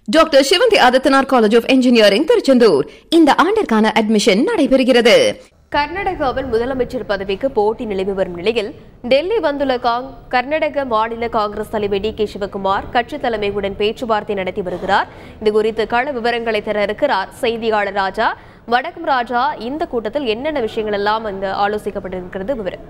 doctor Sivanthi Adithanar college of engineering Tiruchendur இந்த ஆண்டிற்கான admission நடைபெறுகிறது கர்நாடகாவில் முதலமைச்சர் பதவிக்கு போட்டி நிலவி வரும் நிலையில் டெல்லி வந்துள்ள காங் கர்நாடக மாநில காங்கிரஸ் தலைவர் டி கே சிவகுமார் கட்சி தலைமையுடன் பேச்சுவார்த்தை நடத்தி வருகிறார் இது குறித்து கள விவரங்களை தர இருக்கிறார் செய்தியாளர் ராஜா வணக்கம் ராஜா இந்த கூட்டத்தில் என்னென்ன விஷயங்கள் எல்லாம் அங்கு ஆலோசிக்கப்பட்டிருக்கிறது விவரம்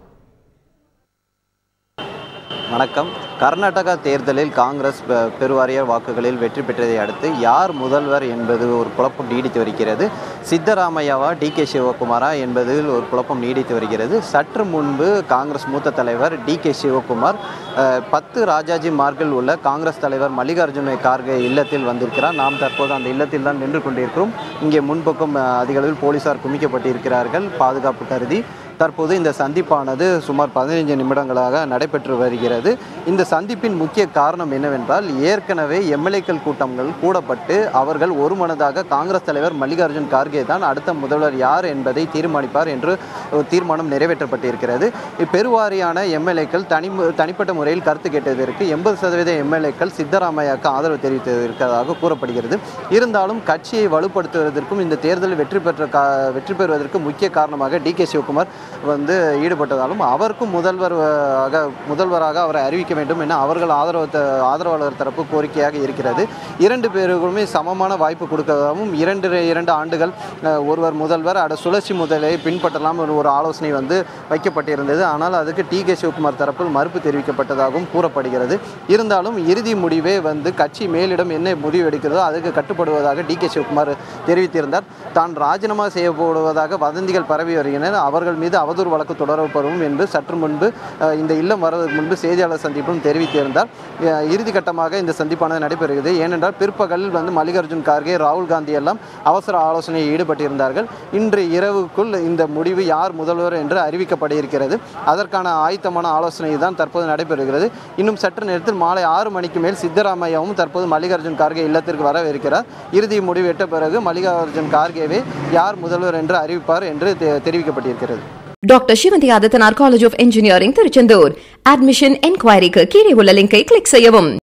வணக்கம் கர்நாடகா தேர்தலில் காங்கிரஸ் பெ- பெருவாரிய வாக்குகளில் வெற்றி பெற்றதை அடுத்து யார் முதல்வர் என்பது ஒரு குழப்பம் நீடித்து வருகிறது சித்தராமையாவா டி கே சிவகுமாரா என்பதில் ஒரு குழப்பம் நீடித்து வருகிறது சற்று முன்பு காங்கிரஸ் மூத்த தலைவர் டி கே சிவகுமார் அஹ், பத்து ராஜாஜி மார்க்கில் உள்ள காங்கிரஸ் தலைவர் மல்லிகார்ஜுன கார்கே இல்லத்தில் வந்திருக்கிறார் நாம் தற்போது அந்த இல்லத்தில் தான் நின்று கொண்டிருக்கிறோம் இங்கே முன்பக்கம் அஹ், அதிக அளவில் போலீசார் குமிக்கப்பட்டிருக்கிறார்கள் பாதுகாப்பு கருதி தற்போது இந்த சந்திப்பானது சுமார் பதினைஞ்சு நிமிடங்களாக நடைபெற்று வருகிறது இந்த சந்திப்பின் முக்கிய காரணம் என்னவென்றால் ஏற்கனவே எம்எல்ஏக்கள் கூட்டங்கள் கூடப்பட்டு அவர்கள் ஒருமனதாக காங்கிரஸ் தலைவர் மல்லிகார்ஜுன் கார்கே தான் அடுத்த முதல்வர் யார் என்பதை தீர்மானிப்பார் என்று ஒரு தீர்மானம் நிறைவேற்றப்பட்டிருக்கிறது பெருவாரியான எம்எல்ஏக்கள் தனி தனிப்பட்ட முறையில் கருத்து கேட்டதற்கு எண்பது சதவீத எம்எல்ஏக்கள் சித்தராமையாவுக்கு ஆதரவு தெரிவித்திருக்கிறதாக கூறப்படுகிறது இருந்தாலும் கட்சியை வலுப்படுத்துவதற்கும் இந்த தேர்தலில் வெற்றி பெற்ற கா வெற்றி பெறுவதற்கு முக்கிய காரணமாக டி கே சிவகுமார் வந்து ஈடுபட்டதாலும் அவருக்கும் முதல்வர் ஆக முதல்வராக அவரை அறிவிக்க வேண்டும் என அவர்கள் ஆதரவு த- ஆதரவாளர் தரப்பு கோரிக்கையாக இருக்கிறது இரண்டு பேருக்குமே சமமான வாய்ப்பு கொடுக்கவும் இரண்டு இரண்டு ஆண்டுகள் அஹ், ஒருவர் முதல்வர் அட சுழற்சி முதலை பின்பற்றலாம் ஒரு ஒரு ஆலோசனை வந்து வைக்கப்பட்டிருந்தது ஆனால் அதுக்கு டி கே சிவகுமார் தரப்பில் மறுப்பு தெரிவிக்கப்பட்டதாகவும் கூறப்படுகிறது இருந்தாலும் இறுதி முடிவே வந்து கட்சி மேலிடம் என்ன முடிவு எடுக்கிறதோ அதுக்கு கட்டுப்படுவதாக டி கே சிவகுமார் தெரிவித்திருந்தார் தான் ராஜினாமா செய்யப்படுவதாக வதந்திகள் பரவி வருகின்றன அவர்கள் மீது அவதூறு வழக்கு தொடரப்படும் என்று சற்று முன்பு அஹ், இந்த இல்லம் வருவதற்கு முன்பு செய்தியாளர் சந்திப்பிலும் தெரிவித்திருந்தார் அஹ், இறுதி கட்டமாக இந்த சந்திப்பானது நடைபெறுகிறது ஏனென்றால் பிற்பகலில் வந்து மல்லிகார்ஜுன் கார்கே ராகுல் காந்தி எல்லாம் அவசர ஆலோசனையில் ஈடுபட்டிருந்தார்கள் இன்று இரவுக்குள் இந்த முடிவு யார் முதல்வர் என்று அறிவிக்கப்பட இருக்கிறது அதற்கான ஆயத்தமான ஆலோசனை தான் தற்போது நடைபெறுகிறது இன்னும் சற்று நேரத்தில் மாலை ஆறு மணிக்கு மேல் சித்தராமையாவும் தற்போது மல்லிகார்ஜுன் கார்கே இல்லத்திற்கு வரவிருக்கிறார் இறுதி முடிவு எட்ட பிறகு மல்லிகார்ஜுன் கார்கேவே யார் முதல்வர் என்று அறிவிப்பார் என்று தெ- தெரிவிக்கப்பட்டிருக்கிறது doctor Sivanthi Adithanar college of engineering Tiruchendur admission என்கொயரிக்கு கீழே உள்ள லிங்கை கிளிக் செய்யவும்